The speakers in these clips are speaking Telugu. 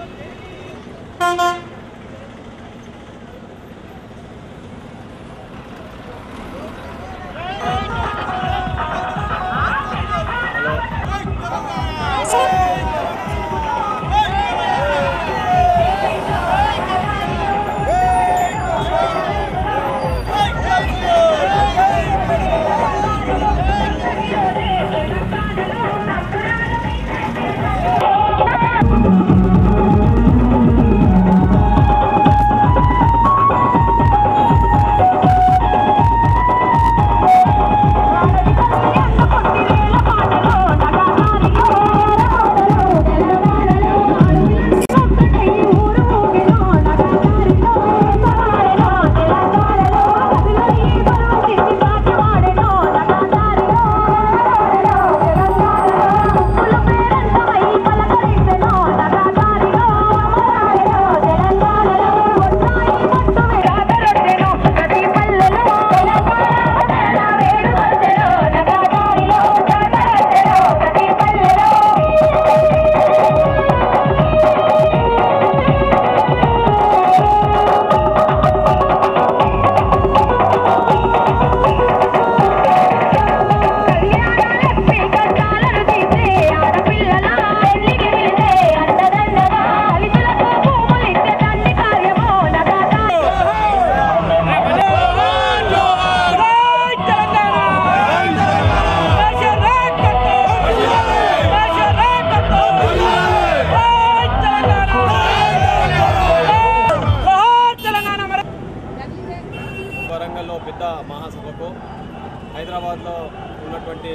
వరంగల్లో పెద్ద మహాసభకు హైదరాబాద్లో ఉన్నటువంటి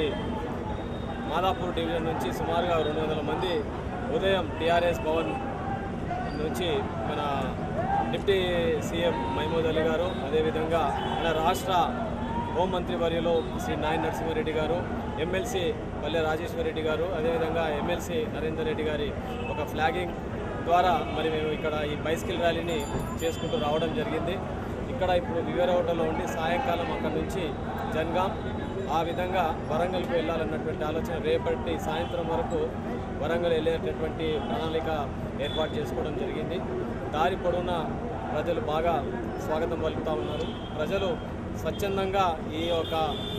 మాదాపూర్ డివిజన్ నుంచి సుమారుగా రెండు వందల మంది ఉదయం టీఆర్ఎస్ భవన్ నుంచి మన డిప్టీ సీఎం మహమూద్ అలీ గారు అదేవిధంగా మన రాష్ట్ర హోంమంత్రి వర్యులు శ్రీ నాయన్ నరసింహారెడ్డి గారు ఎమ్మెల్సీ పల్లె రాజేశ్వరరెడ్డి గారు అదేవిధంగా ఎమ్మెల్సీ నరేందర్ రెడ్డి గారి ఒక ఫ్లాగింగ్ ద్వారా మరి మేము ఇక్కడ ఈ బైసికల్ ర్యాలీని చేసుకుంటూ రావడం జరిగింది ఇక్కడ ఇప్పుడు వివేర హోటల్లో ఉండి సాయంకాలం అక్కడ నుంచి జన్గాం ఆ విధంగా వరంగల్కు వెళ్ళాలన్నటువంటి ఆలోచన రేపటి సాయంత్రం వరకు వరంగల్ వెళ్ళేటటువంటి ప్రణాళిక ఏర్పాటు చేసుకోవడం జరిగింది దారి పొడవునా ప్రజలు బాగా స్వాగతం పలుకుతూ ఉన్నారు ప్రజలు స్వచ్ఛందంగా ఈ యొక్క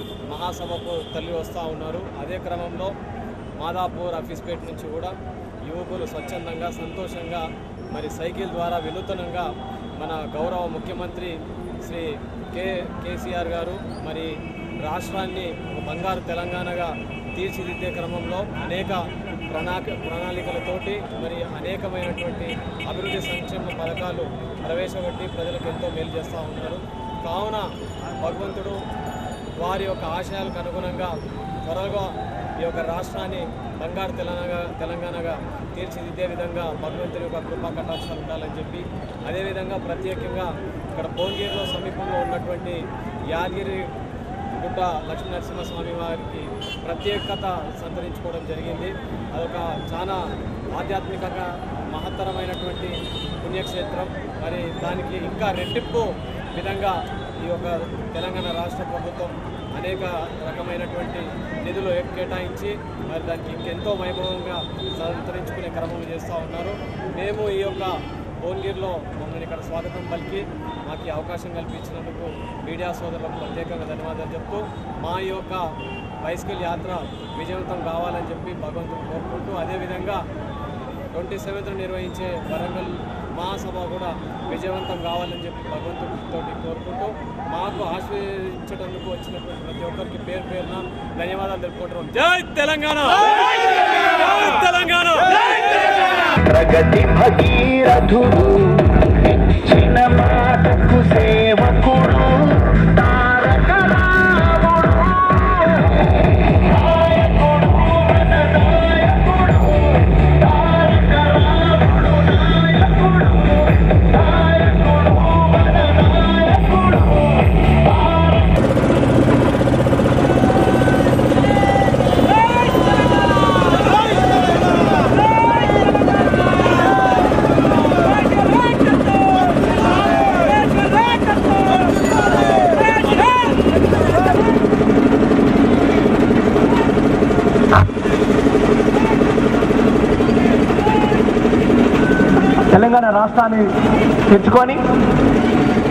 మహాసభకు తల్లి వస్తూ ఉన్నారు అదే క్రమంలో మాదాపూర్ అఫీస్పేట్ నుంచి కూడా యువకులు స్వచ్ఛందంగా సంతోషంగా మరి సైకిల్ ద్వారా వినూతనంగా మన గౌరవ ముఖ్యమంత్రి శ్రీ కె కేసీఆర్ గారు మరి రాష్ట్రాన్ని ఒక బంగారు తెలంగాణగా తీర్చిదిద్దే క్రమంలో అనేక ప్రణాళిక ప్రణాళికలతోటి మరి అనేకమైనటువంటి అభివృద్ధి సంక్షేమ పథకాలు ప్రవేశపెట్టి ప్రజలకు ఎంతో మేలు చేస్తూ ఉన్నారు కావున భగవంతుడు వారి యొక్క ఆశయాలకు అనుగుణంగా త్వరగా ఈ యొక్క రాష్ట్రాన్ని బంగారు తెలంగాణ తెలంగాణగా తీర్చిదిద్దే విధంగా భగవంతుని యొక్క కృపా కటాక్షాలు ఉండాలని చెప్పి అదేవిధంగా ప్రత్యేకంగా ఇక్కడ భువనగిరిలో సమీపంలో ఉన్నటువంటి యాదగిరి గుట్ట లక్ష్మీ నరసింహస్వామి వారికి ప్రత్యేకత సంతరించుకోవడం జరిగింది అదొక చాలా ఆధ్యాత్మికంగా మహత్తరమైనటువంటి పుణ్యక్షేత్రం మరి దానికి ఇంకా రెట్టింపు విధంగా ఈ యొక్క తెలంగాణ రాష్ట్ర ప్రభుత్వం అనేక రకమైనటువంటి నిధులు కేటాయించి మరి దానికి ఇంకెంతో వైభవంగా సంతరించుకునే క్రమం చేస్తూ ఉన్నారు మేము ఈ యొక్క భువనగిరిలో మమ్మల్ని ఇక్కడ స్వాగతం పలికి మాకు ఈ అవకాశం కల్పించినందుకు మీడియా సోదరులకు ప్రత్యేకంగా ధన్యవాదాలు చెప్తూ మా ఈ యొక్క బైసికల్ యాత్ర విజయవంతం కావాలని చెప్పి భగవంతుడు కోరుకుంటూ అదేవిధంగా ట్వంటీ సెవెంత్ నిర్వహించే వరంగల్ మహాసభ కూడా విజయవంతం కావాలని చెప్పి భగవంతుడితో కోరుకుంటూ మాకు ఆశీర్వదించడానికి వచ్చినటువంటి ప్రతి ఒక్కరికి పేరు పేరున ధన్యవాదాలు తెలుపుకుంటున్నాం జై తెలంగాణ జై తెలంగాణ ప్రగతి భగీరథుడు ఇచ్చిన మాటకు సేవకుడు తారక రాముడు నాయకుడు మన నాయకుడు తారక రాముడు నాయకుడు నాయకుడు మన నాయకుడు Hey! తెలంగాణ రాష్ట్రాన్ని తెచ్చుకొని